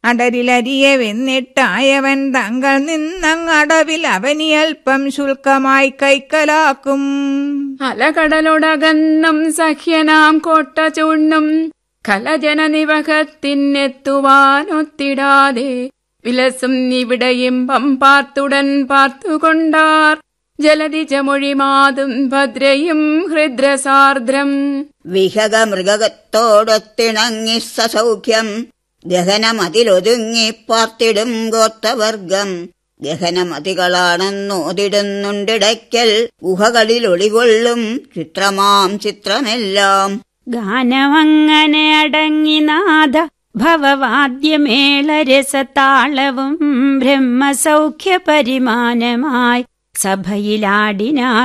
അടരിലരിയെ വെന്നിട്ടായവൻ തങ്ങൾ നിന്നങ്ങടവിൽ അവനിയൽപ്പം ശുൽക്കമായി കൈക്കലാക്കും അലകടലൊടകന്നും സഖ്യനാം കോട്ട ചൂണ്ണും കലജന നിവഹത്തിനെത്തുവാനൊത്തിടാതെ വിലസും ഇവിടെ ഇമ്പം പാർത്തുടൻ പാർത്തുകൊണ്ടാർ ജലതിജമൊഴിമാതും ഭദ്രയും ഹൃദ്രസാർദ്രം വിഹക മൃഗത്തോടൊത്തിണങ്ങി സസൗഖ്യം ഗഹനമതിലൊതുങ്ങി പാർത്തിടും ഗോത്രവർഗം ഗഹനമതികളാണെന്നോതിടുന്നുണ്ടിടയ്ക്കൽ ഗുഹകളിൽ ഒളികൊള്ളും ചിത്രമാം ചിത്രമെല്ലാം ഗാനമങ്ങനെ അടങ്ങി നാഥ ഭവവാദ്യമേളരസതാളവും ബ്രഹ്മസൗഖ്യ പരിമാനമായി സഭയിലാടിനാർ